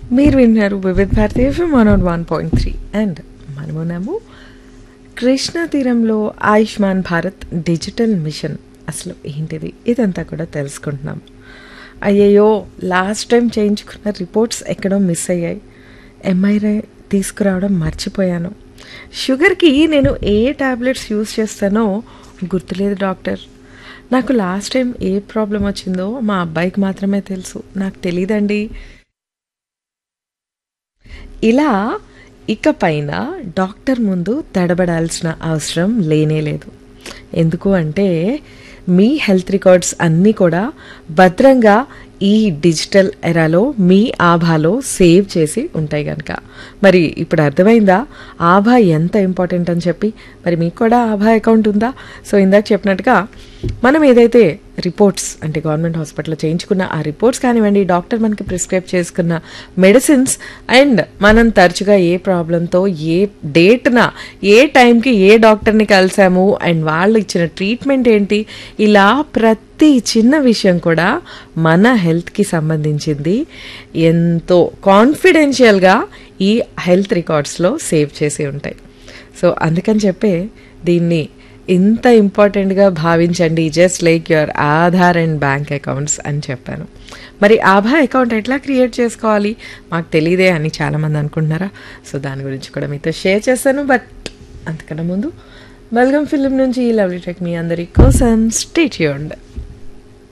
మీరు విన్నారు Vividh Bharati FM one on one point three and మనమున్నాము కృష్ణా తీరంలో ఆయుష్మాన్ భారత్ డిజిటల్ మిషన్ అసలు ఏంటిది ఇదంతా కూడా తెలుసుకుంటున్నాం అయ్యయ్యో లాస్ట్ టైం చేయించుకున్న రిపోర్ట్స్ ఎక్కడో మిస్ అయ్యాయి ఎంఐరై తీసుకురావడం మర్చిపోయాను షుగర్కి నేను ఏ టాబ్లెట్స్ యూస్ చేస్తానో గుర్తులేదు డాక్టర్ నాకు లాస్ట్ టైం ఏ ప్రాబ్లం వచ్చిందో మా అబ్బాయికి మాత్రమే తెలుసు నాకు తెలియదండి ఇలా ఇకపైన డాక్టర్ ముందు తడబడాల్సిన అవసరం లేనే లేదు ఎందుకు అంటే మీ హెల్త్ రికార్డ్స్ అన్నీ కూడా భద్రంగా ఈ డిజిటల్ ఎరాలో మీ ఆభాలో సేవ్ చేసి ఉంటాయి కనుక మరి ఇప్పుడు అర్థమైందా ఆభా ఎంత ఇంపార్టెంట్ అని చెప్పి మరి మీకు కూడా ఆభా అకౌంట్ ఉందా సో ఇందాక చెప్పినట్టుగా మనం ఏదైతే రిపోర్ట్స్ అంటే గవర్నమెంట్ హాస్పిటల్లో చేయించుకున్న ఆ రిపోర్ట్స్ కానివ్వండి డాక్టర్ మనకి ప్రిస్క్రైబ్ చేసుకున్న మెడిసిన్స్ అండ్ మనం తరచుగా ఏ ప్రాబ్లంతో ఏ డేట్న ఏ టైంకి ఏ డాక్టర్ని కలిసాము అండ్ వాళ్ళు ఇచ్చిన ట్రీట్మెంట్ ఏంటి ఇలా ప్రతి చిన్న విషయం కూడా మన హెల్త్కి సంబంధించింది ఎంతో కాన్ఫిడెన్షియల్గా ఈ హెల్త్ రికార్డ్స్లో సేవ్ చేసి ఉంటాయి సో అందుకని చెప్పే దీన్ని ఇంత ఇంపార్టెంట్గా భావించండి just like your Aadhaar and bank accounts అని చెప్పాను మరి ఆభా అకౌంట్ ఎట్లా క్రియేట్ చేసుకోవాలి మాకు తెలియదే అని చాలామంది అనుకుంటున్నారా సో దాని గురించి కూడా మీతో షేర్ చేస్తాను బట్ అంతకన్నా ముందు బల్గం ఫిలిం నుంచి ఈ లవ్లీ ట్రెక్ మీ అందరి కోసం స్టేట్ యూండ్